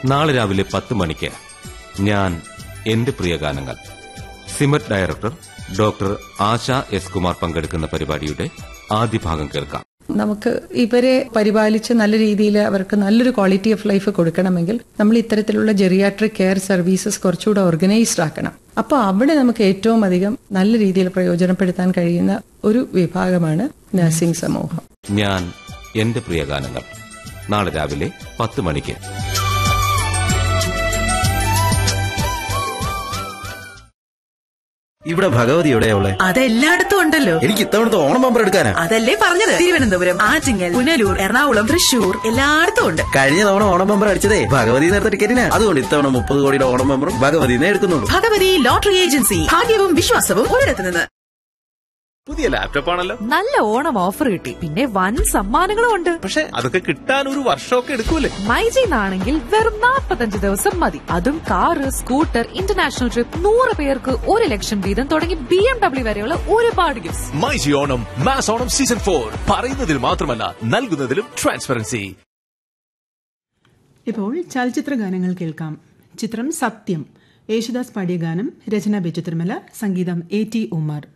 നാളെ രാവിലെ പത്ത് മണിക്ക് ഞാൻ എന്റെ പ്രിയ ഗാനങ്ങൾ SIMET director doctor Asha S Kumar പങ്കെടുക്കുന്ന പരിപാടിയുടെ ആദ്യ ഭാഗം കേൾക്കാം നമുക്ക് ഇവരെ പരിപാലിച്ച് നല്ല രീതിയിൽ അവർക്ക് നല്ലൊരു ക്വാളിറ്റി ഓഫ് ലൈഫ് കൊടുക്കണമെങ്കിൽ നമ്മൾ ഇത്തരത്തിലുള്ള ജെറിയാട്രിക് കെയർ സർവീസസ് കുറച്ചുകൂടെ ഓർഗനൈസ്ഡ് ആക്കണം അപ്പോൾ അവിടെ നമുക്ക് ഏറ്റവും അധികം നല്ല രീതിയിൽ പ്രയോജനപ്പെടുത്താൻ കഴിയുന്ന ഒരു വിഭാഗമാണ് നഴ്സിംഗ് സമൂഹം ഞാൻ എന്റെ പ്രിയ ഗാനങ്ങൾ നാളെ രാവിലെ പത്ത് മണിക്ക് ഇവിടെ ഭഗവതി എവിടെയാ ഉള്ളെ അതെല്ലായിടത്തും ഉണ്ടല്ലോ എനിക്ക് ഇത്തവണത്തെ ഓണം പമ്പർ എടുക്കാനാ അതല്ലേ പറഞ്ഞത് തിരുവനന്തപുരം ആറ്റിങ്ങൽ പുനലൂർ എറണാകുളം തൃശൂർ എല്ലായിടത്തും ഉണ്ട് കഴിഞ്ഞ തവണ ഓണം പമ്പർ അടിച്ചതേ ഭഗവതി നേരത്തെ ടിക്കറ്റിനാ അതുകൊണ്ട് ഇത്തവണ മുപ്പത് കോടിയുടെ ഓണം പമ്പറും ഭഗവതി എടുക്കുന്നുള്ളൂ ഭഗവതി ലോട്ടറി ഏജൻസി ഭാഗ്യവും വിശ്വാസവും ഒരിടത്ത് നിന്ന് പുതിയ ലാപ്ടോപ്പ് ആണല്ലോ നല്ല ഓണം ഓഫർ കിട്ടി പിന്നെ വൻ സമ്മാനങ്ങളും ഉണ്ട് പക്ഷെ അതൊക്കെ കിട്ടാൻ ഒരു വർഷമൊക്കെ എടുക്കൂലേ മൈജിന്നാണെങ്കിൽ വെറും 45 ദിവസം മതി അതും കാറ് സ്കൂട്ടർ ഇന്റർനാഷണൽ ട്രിപ്പ് നൂറ് പേർക്ക് ഒരു ലക്ഷം വീതം തുടങ്ങി ബി എം ഡബ്ല്യു വരെയുള്ള ഒരുപാട് gift myG Onam mass Onam season four പറയുന്നതിൽ മാത്രമല്ല നൽകുന്നതിലും ട്രാൻസ്പെറൻസി ഇപ്പോൾ ചലച്ചിത്ര ഗാനങ്ങൾ കേൾക്കാം ചിത്രം സത്യം യേശുദാസ് പാടിയ ഗാനം രചന ബെച്ചു തിരുമല സംഗീതം എ ടി ഉമ്മർ